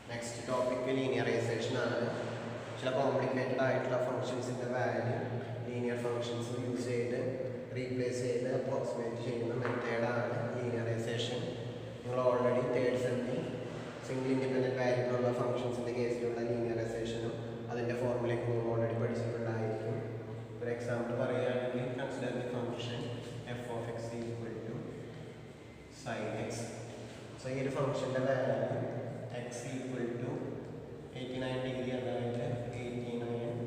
Next topic linearisation ആണ് ചില complicated ആയിട്ടുള്ള ഫങ്ഷൻസിൻ്റെ വാല്യൂ ലീനിയർ ഫങ്ഷൻസ് യൂസ് ചെയ്ത് റീപ്ലേസ് ചെയ്ത് അപ്രോക്സിമേറ്റ് ചെയ്യുന്ന മെത്തേഡാണ് ലീനിയറൈസേഷൻ നിങ്ങൾ ഓൾറെഡി തേർഡ് സെമ്മിൽ സിംഗിൾ ഇൻഡിപെൻഡൻറ്റ് വാല്യൂള്ള ഫങ്ഷൻസിൻ്റെ കേസിലുള്ള ലീനിയറൈസേഷനും അതിൻ്റെ ഫോർമുലയൊക്കെ നിങ്ങൾ ഓൾറെഡി പഠിച്ചിട്ടുണ്ടായിരിക്കും ഒരു എക്സാമ്പിൾ പറയുകയാണെങ്കിൽ consider the function f of x equal to sine x so ഈ ഒരു ഫംഗ്ഷൻ്റെ value x equal to eighty nine degree അതായത് eighty nine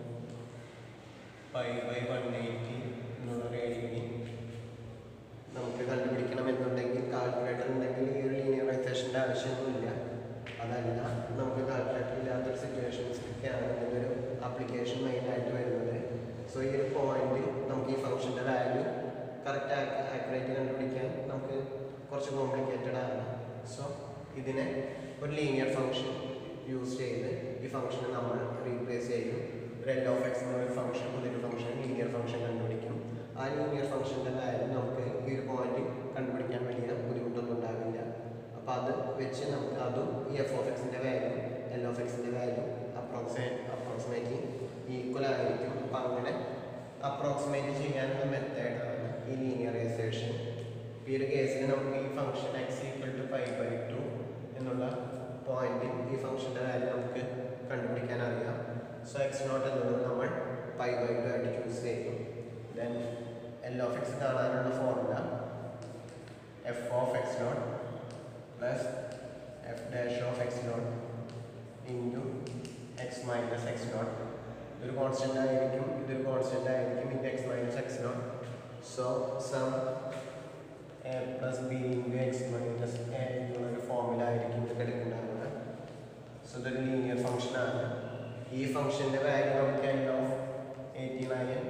five by one eighty എന്നുള്ള റേഡിയനി നമുക്ക് കണ്ടുപിടിക്കണമെന്നുണ്ടെങ്കിൽ കാൽക്കുലേറ്റർ ഉണ്ടെങ്കിൽ ഈ ഒരു ലീനിയറൈസേഷൻ്റെ ആവശ്യമൊന്നുമില്ല അതല്ല നമുക്ക് കാൽക്കുലേറ്റർ ഇല്ലാത്തൊരു സിറ്റുവേഷൻസിലൊക്കെയാണ് ഇതിനൊരു ആപ്ലിക്കേഷൻ മെയിനായിട്ട് വരുന്നത് സോ ഈ ഒരു പോയിന്റ് നമുക്ക് ഈ ഫംഗ്ഷൻ്റെ വാല്യൂ കറക്റ്റ് ആക്യുറേറ്റ് കണ്ടുപിടിക്കാൻ നമുക്ക് കുറച്ച് കോംപ്ലിക്കേറ്റഡ് ആണ് സോ ഇതിനെ ഒരു ലീനിയർ ഫംഗ്ഷൻ യൂസ് ചെയ്ത് ഈ ഫംഗ്ഷനെ നമ്മൾ റീപ്ലേസ് ചെയ്യും ഒരു എൽ ഓഫ് എക്സ് എന്ന ഒരു ഫംഗ്ഷൻ പുതിയൊരു ഫംഗ്ഷൻ ലീനിയർ ഫംഗ്ഷൻ കണ്ടുപിടിക്കും ആ ലീനിയർ ഫംഗ്ഷൻ്റെ വാല്യൂ നമുക്ക് ഈ ഒരു പോയിന്റ് കണ്ടുപിടിക്കാൻ വലിയ ബുദ്ധിമുട്ടൊന്നും ഉണ്ടാവില്ല അപ്പോൾ അത് വെച്ച് നമുക്ക് അതും ഈ എഫ് ഓഫ് എക്സിൻ്റെ വാല്യൂ എൽ ഓഫ് എക്സിൻ്റെ വാല്യൂ അപ്രോക്സിമേറ്റ് അപ്രോക്സിമേറ്റ്ലി ഈക്വൽ ആയിരിക്കും അപ്പോൾ അങ്ങനെ അപ്രോക്സിമേറ്റ് ചെയ്യാനുള്ള മെത്തേഡാണ് ഈ ലീനിയറൈസേഷൻ ഈ ഒരു കേസിൽ നമുക്ക് ഈ function x equal to five by two എന്നുള്ള പോയിന്റിൽ ഈ ഫംഗ്ഷൻ്റെ വാല്യൂ നമുക്ക് കണ്ടുപിടിക്കാൻ അറിയാം സോ എക്സ് നോട്ട് എന്നുള്ളത് നമ്മൾ ഫൈവ് ബൈ ടു ആയിട്ട് ചൂസ് ചെയ്യും ദെൻ എൽ ഓഫ് എക്സ് കാണാനുള്ള formula f of x naught plus f dash of x naught into x minus x naught ഇതൊരു കോൺസ്റ്റൻ്റ് ആയിരിക്കും ഇതൊരു കോൺസ്റ്റൻ്റ് ആയിരിക്കും into x minus x naught so sum a plus b into x minus a എന്നുള്ളൊരു formula ആയിരിക്കും ഇത് എടുക്കേണ്ടത് സോ ഇതൊരു ലീനിയർ ഫംഗ്ഷനാണ് ഈ ഫംഗ്ഷൻ്റെ വാല്യൂ നമുക്ക് L of eighty nine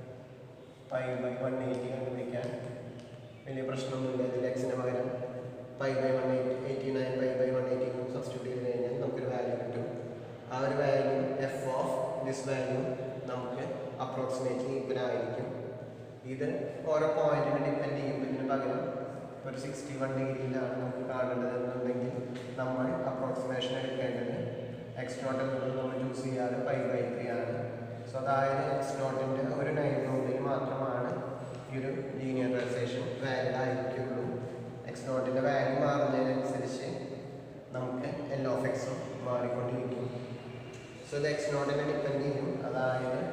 five by one eighty കണ്ടുപിടിക്കാൻ വലിയ പ്രശ്നമൊന്നുമില്ല ഇതിൽ എക്സിന് പകരം five by one eighty eighty nine five by one eighty substitute ചെയ്ത് കഴിഞ്ഞാൽ നമുക്കൊരു വാല്യൂ കിട്ടും ആ ഒരു value f of this value നമുക്ക് അപ്രോക്സിമേറ്റ്ലി ഈക്വൽ ആയിരിക്കും ഇത് ഓരോ പോയിന്റിനെ ഡിപ്പെൻഡ് ചെയ്യും ഇതിന് പകരം ഒരു സിക്സ്റ്റി വൺ ഡിഗ്രിയിലാണ് നമുക്ക് കാണേണ്ടതെന്നുണ്ടെങ്കിൽ നമ്മൾ അപ്രോക്സിമേഷൻ എടുക്കേണ്ടത് എക്സ് നോട്ട് എന്നുള്ളത് നമ്മൾ ചൂസ് ചെയ്യാറ് ഫൈവ് ബൈ ത്രീ ആണ് സോ അതായത് എക്സ് നോട്ടിൻ്റെ ഒരു നൈബ്രോഡിൽ മാത്രമാണ് ഈ ഒരു ലീനിയറൈസേഷൻ വാലിഡ് ആയിരിക്കുള്ളൂ എക്സ് നോട്ടിൻ്റെ വാല്യൂ മാറുന്നതിനനുസരിച്ച് നമുക്ക് എൽ ഓഫ് എക്സും മാറിക്കൊണ്ടിരിക്കും സോ ഇത് എക്സ് നോട്ടിനെ ഡിപ്പെൻഡ് ചെയ്യും അതായത്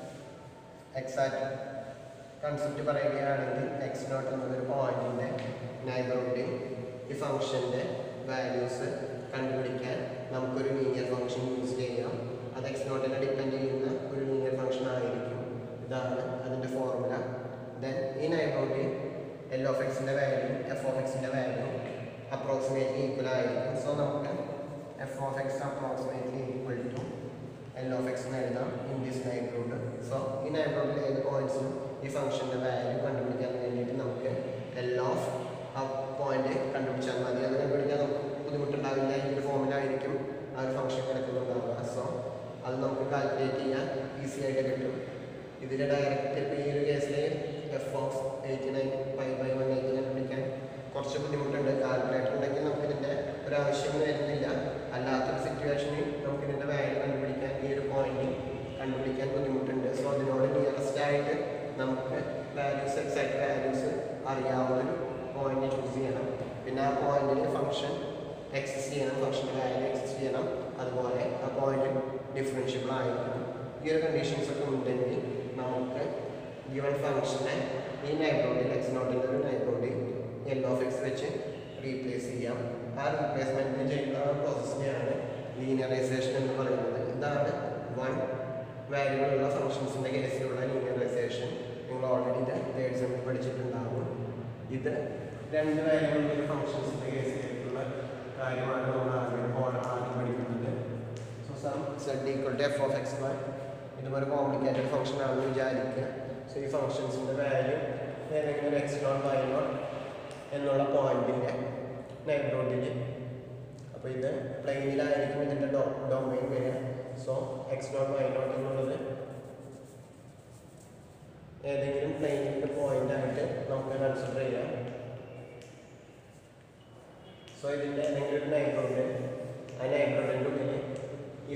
എക്സാക്ട് കൺസെപ്റ്റ് പറയുകയാണെങ്കിൽ എക്സ് നോട്ട് എന്നതൊരു പോയിന്റിൻ്റെ നൈബറുഡിൽ ഈ ഫംഗ്ഷൻ്റെ വാല്യൂസ് കണ്ടുപിടിക്കാൻ നമുക്കൊരു ലീനിയർ ഫംഗ്ഷൻ യൂസ് ചെയ്യാം അത് എക്സ് നോട്ടിനെ ഡിപ്പെൻഡ് ചെയ്യുന്ന ഒരു ലീനിയർ ഫംഗ്ഷൻ ആയിരിക്കും ഇതാണ് അതിൻ്റെ ഫോർമുല ദെൻ ഈ നൈബറുഡിൽ എൽ ഓഫ് എക്സിൻ്റെ വാല്യൂ എഫ് ഓഫ് എക്സിൻ്റെ വാല്യൂ അപ്രോക്സിമേറ്റ്ലി ഈക്വൽ ആയിരിക്കും സോ നമുക്ക് f of x approximately equal to L of x എന്ന് എഴുതാം ഇൻ ദിസ് നൈബ്രോഡ് സോ ഈ നൈബ്രോഡിൽ ഏത് പോയിന്റ്സും ഈ ഫംഗ്ഷൻ്റെ വാല്യൂ കണ്ടുപിടിക്കാൻ വേണ്ടിയിട്ട് നമുക്ക് എൽ ഓഫ് ആ പോയിന്റ് കണ്ടുപിടിച്ചാൽ മതി അത് കണ്ടുപിടിക്കാൻ നമുക്ക് ബുദ്ധിമുട്ടുണ്ടാവില്ല ഈ ഒരു ഫോമിലായിരിക്കും ആ ഒരു ഫംഗ്ഷൻ കിടക്കുന്നുണ്ടാവുക സോ അത് നമുക്ക് കാൽക്കുലേറ്റ് ചെയ്യാൻ ഈസി ആയിട്ട് കിട്ടും ഇതിൻ്റെ ഡയറക്റ്റ് ഇപ്പോൾ ഈ ഒരു കേസിൽ f of eighty nine five by one eighty കണ്ടുപിടിക്കാൻ കുറച്ച് ബുദ്ധിമുട്ടുണ്ട് കാൽക്കുലേറ്റർ ഉണ്ടെങ്കിൽ നമുക്ക് ഇതിൻ്റെ ഒരു ആവശ്യം വരുന്നില്ല അല്ലാത്തൊരു സിറ്റുവേഷനിൽ നമുക്ക് ഇതിൻ്റെ വാല്യൂ കണ്ടുപിടിക്കാൻ ഈ ഒരു പോയിന്റ് കണ്ടുപിടിക്കാൻ ബുദ്ധിമുട്ടുണ്ട് സോ അതിനോട് നിയറസ്റ്റ് ആയിട്ട് നമുക്ക് വാല്യൂസ് എക്സാക്ട് വാല്യൂസ് അറിയാവുന്ന ഒരു പോയിന്റ് ചൂസ് ചെയ്യണം പിന്നെ ആ പോയിന്റിൽ ഫംഗ്ഷൻ എക്സിസ്റ്റ് ചെയ്യണം ഫംഗ്ഷൻ്റെ വാല്യൂ എക്സിസ്റ്റ് ചെയ്യണം അതുപോലെ ആ പോയിന്റ് ഡിഫറൻഷ്യബിൾ ആയിരിക്കണം ഈ ഒരു കണ്ടീഷൻസ് ഒക്കെ ഉണ്ടെങ്കിൽ നമുക്ക് ഗിവൺ ഫംഗ്ഷനെ ഈ നൈബ്രോഡിൽ എക്സ് നോട്ടിൻ്റെ ഒരു നൈബ്രോഡിൽ എൽ ഓഫ് എക്സ് വെച്ച് റീപ്ലേസ് ചെയ്യാം ആ റീപ്ലേസ്മെൻറ്റ് ചെയ്യുന്ന പ്രോസസ്സിനെയാണ് ലീനിയറൈസേഷൻ എന്ന് പറയുന്നത് ഇതാണ് വൺ വാല്യൂകളുള്ള ഫംഗ്ഷൻസിൻ്റെ കേസിലുള്ള ലീനിയറൈസേഷൻ നിങ്ങൾ ഓൾറെഡി ഇത് തേർഡ് സെമ്മിൽ പഠിച്ചിട്ടുണ്ടാകും ഇത് രണ്ട് വാല്യൂകളുള്ള ഫംഗ്ഷൻസിൻ്റെ കേസിലേക്കുള്ള കാര്യമാണ് നമ്മൾ ആദ്യം ആദ്യം പഠിക്കുന്നത് so some z equal to f of x y ഇതുപോലെ കോംപ്ലിക്കേറ്റഡ് ഫംഗ്ഷൻ ആണെന്ന് വിചാരിക്കുക സോ ഈ ഫംഗ്ഷൻസിൻ്റെ വാല്യൂ ഏതെങ്കിലും ഒരു എക്സ് നോട്ട് വൈ നോട്ട് എന്നുള്ള പോയിന്റിൻ്റെ നൈബ്രോഡിൽ അപ്പോൾ ഇത് പ്ലെയിനിലായിരിക്കും ഇതിൻ്റെ ഡോ ഡൊമൈൻ വരിക so x naught y naught എന്നുള്ളത് ഏതെങ്കിലും പ്ലെയിനിൻ്റെ പോയിന്റ് ആയിട്ട് നമുക്ക് കൺസിഡർ ചെയ്യാം സോ ഇതിൻ്റെ ഏതെങ്കിലും ഒരു നൈബ്രോഡ് ആ നൈബ്രോഡിൻ്റെ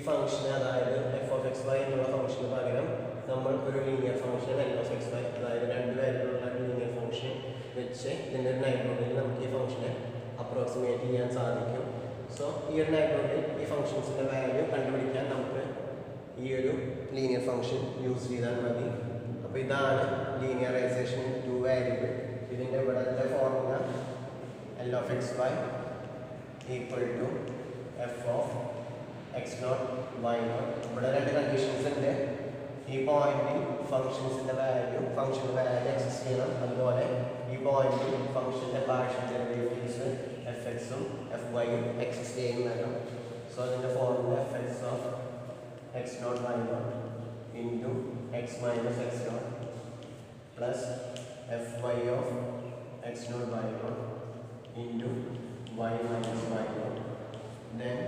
ഫംഗ്ഷന് അതായത് എഫ് ഓഫ് എക്സ് വൈ എന്നുള്ള ഫംഗ്ഷന് പകരം നമ്മൾ ഒരു linear function L of x y അതായത് രണ്ട് പേരിലുള്ള ലീനിയർ ഫംഗ്ഷൻ വെച്ച് ഇതിൻ്റെ ഒരു നൈബ്രോഡിൽ നമുക്ക് ഈ ഫംഗ്ഷനെ അപ്രോക്സിമേറ്റ് ചെയ്യാൻ സാധിക്കും സോ ഈ ഒരു നൈബ്രോഡിൽ ഈ ഫംഗ്ഷൻസിൻ്റെ വാല്യൂ കണ്ടുപിടിക്കാൻ നമുക്ക് ഈ ഒരു ലീനിയർ ഫംഗ്ഷൻ യൂസ് ചെയ്താൽ മതി അപ്പോൾ ഇതാണ് ലീനിയറൈസേഷൻ ടു വാരിയബിൾ ഇതിൻ്റെ ഇവിടുത്തെ formula L of x y equal to f of x naught y naught ഇവിടെ രണ്ട് കണ്ടീഷൻസ് ഉണ്ട് ഈ പോയിന്റിൽ ഫംഗ്ഷൻസിൻ്റെ വാല്യൂ ഫംഗ്ഷൻ വാല്യൂ എക്സിസ്റ്റ് ചെയ്യണം അതുപോലെ ഈ പോയിന്റിൽ ഫംഗ്ഷൻ്റെ പാർഷ്യൽ ഡെറിവേറ്റീവ്സ് എഫ് എക്സും എഫ് വൈയും എക്സിസ്റ്റ് ചെയ്യും വേണം സോ അതിൻ്റെ formula f x of x naught y naught into x minus x naught plus f y of x naught y naught into y minus y not then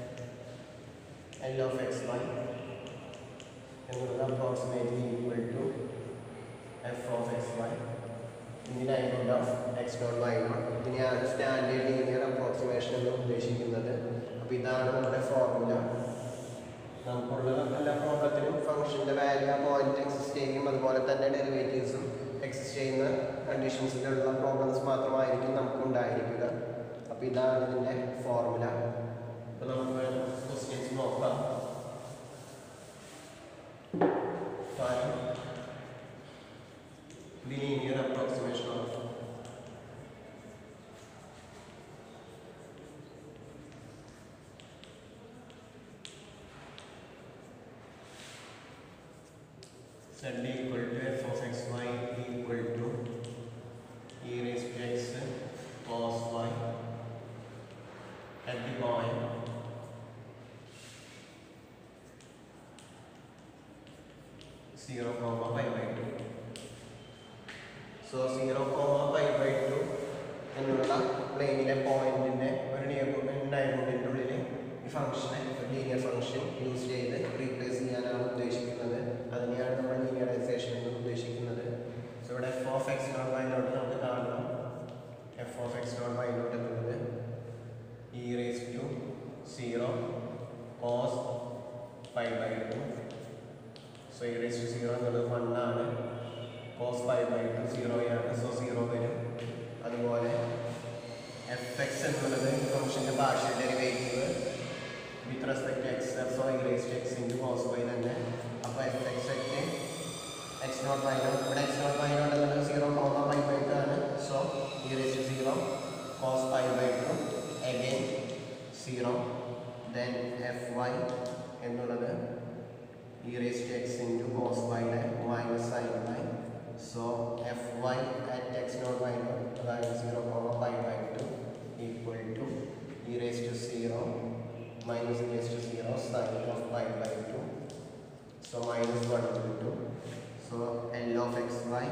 L of x y എന്നുള്ളത് approximately equal to f of x y in neighbourhood of x naught y naught ഇതിനെയാണ് standard linear approximation എന്ന് ഉദ്ദേശിക്കുന്നത് അപ്പോൾ ഇതാണ് നമ്മുടെ formula നമുക്കുള്ള എല്ലാ പ്രോബ്ലത്തിനും ഫംഗ്ഷൻ്റെ വാല്യൂ ആ പോയിന്റ് എക്സിസ്റ്റ് ചെയ്യും അതുപോലെ തന്നെ ഡെറിവേറ്റീവ്സും എക്സിസ്റ്റ് ചെയ്യുന്ന കണ്ടീഷൻസിലുള്ള പ്രോബ്ലംസ് മാത്രമായിരിക്കും നമുക്ക് ഉണ്ടായിരിക്കുക അപ്പോൾ ഇതാണ് ഇതിൻ്റെ ഫോർമുല അപ്പോൾ നമുക്ക് ക്വസ്റ്റ്യൻസ് നോക്കാം Find the linear approximation of z equal to f of x y equal to e raised to x cos y at the point zero comma five by two so zero comma five by two എന്നുള്ള പ്ലെയിനിലെ പോയിന്റിന്റെ ഒരു നൈബർഹുഡിൻ്റെ ഉള്ളിൽ ഈ ഫംഗ്ഷനെ ഒരു linear function use ചെയ്ത് റീപ്ലേസ് ചെയ്യാനാണ് ഉദ്ദേശിക്കുന്നത് അതിനെയാണ് നമ്മൾ ലീനിയറൈസേഷൻ എന്ന് ഉദ്ദേശിക്കുന്നത് സോ ഇവിടെ f of x naught y naught നമുക്ക് കാണണം f of x naught y naught എന്നുള്ളത് e raise to zero cos five by two so e raise to zero എന്നുള്ളത് വൺ ആണ് കോസ് ഫൈവ് ബൈ ടു സീറോയാണ് so zero വരും അതുപോലെ f x എന്നുള്ളത് ഫംഗ്ഷൻ്റെ partial derivative with respect x so e raise to x into cos y തന്നെ അപ്പോൾ f x ഒക്കെ എക്സ് നോട്ട് വൈ നോട്ട് ഇവിടെ എക്സ് നോട്ട് വൈ നോട്ട് എന്നുള്ളത് zero comma five by two ആണ് so e raise to zero cos five by two again zero then f y എന്നുള്ളത് e raised to x into cos y minus sin y. So fy at x naught y naught that is 0 comma pi by 2 equal to e raised to 0 minus e raised to 0 sin of pi by 2. So minus 1 to 2. So L of x y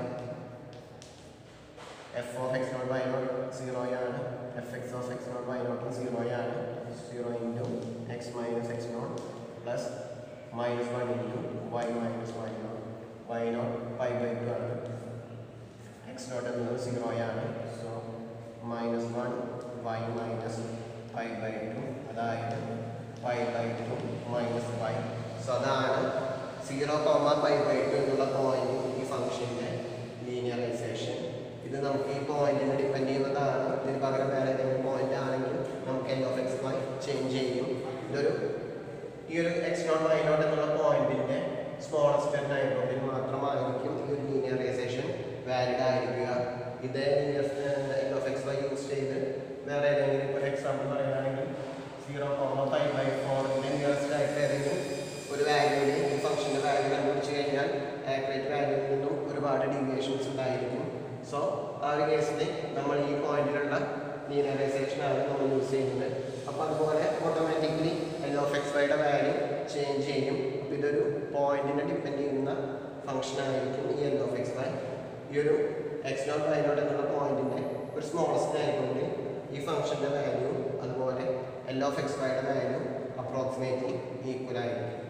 f of x naught y naught 0 ആണ് fx of x naught y naught 0 ആണ് 0 into x minus x naught plus minus 1 into y minus y naught y naught pi by 2 ആണ് x naught എന്നത് 0 ആണ് so minus one y minus pi by two അതായത് pi by two minus pi so അതാണ് zero comma pi by two എന്നുള്ള point ഈ ഫംഗ്ഷൻ്റെ linearisation ഇത് നമുക്ക് ഈ പോയിന്റിനെ ഡിപ്പെൻഡ് ചെയ്യുന്നതാണ് ഇതിന് പകരം വേറെ ഏതെങ്കിലും പോയിന്റ് ആണെങ്കിൽ നമുക്ക് L of x y change ചെയ്യും ഇതൊരു ഈ ഒരു എക്സ് നോട്ട് വൈ നോട്ട് എന്നുള്ള പോയിന്റിന്റെ സ്മോളസ്റ്റ് നൈബർഹുഡിൽ മാത്രമായിരിക്കും ഈ ഒരു ലീനിയറൈസേഷൻ വാലിഡ് ആയിരിക്കുക ഇതേ L of x y use ചെയ്ത് വേറെ ഏതെങ്കിലും ഇപ്പോൾ എക്സാമ്പിൾ പറയുകയാണെങ്കിൽ സീറോ കോമ ഫൈവ് ബൈ ഫോറിൻ്റെ നിയറസ്റ്റ് ആയിട്ട് ഏതെങ്കിലും ഒരു വാല്യൂവിൽ ഈ ഫംഗ്ഷൻ്റെ വാല്യൂ കണ്ടുപിടിച്ച് കഴിഞ്ഞാൽ ആക്യുറേറ്റ് വാല്യൂവിൽ നിന്നും ഒരുപാട് ഡീവിയേഷൻസ് ഉണ്ടായിരിക്കും സോ ആ ഒരു കേസിൽ നമ്മൾ ഈ പോയിന്റിലുള്ള ലീനിയറൈസേഷൻ ആണ് നമ്മൾ യൂസ് ചെയ്യുന്നത് അപ്പോൾ അതുപോലെ ഓട്ടോമാറ്റിക്കലി എൽ ഓഫ് എക്സ് വൈയുടെ വാല്യൂ ചേഞ്ച് ചെയ്യും അപ്പോൾ ഇതൊരു പോയിന്റിനെ ഡിപ്പെൻഡ് ചെയ്യുന്ന ഫംഗ്ഷൻ ആയിരിക്കും ഈ എൽ ഓഫ് എക്സ് വൈ ഈ ഒരു എക്സ് നോട്ട് വൈ നോട്ട് എന്നുള്ള പോയിന്റിൻ്റെ ഒരു സ്മോളസ്റ്റ് ആയതുകൊണ്ട് ഈ ഫംഗ്ഷൻ്റെ വാല്യൂ അതുപോലെ എൽ ഓഫ് എക്സ് വൈയുടെ വാല്യൂ അപ്രോക്സിമേറ്റ്ലി ഈക്വൽ ആയിരിക്കും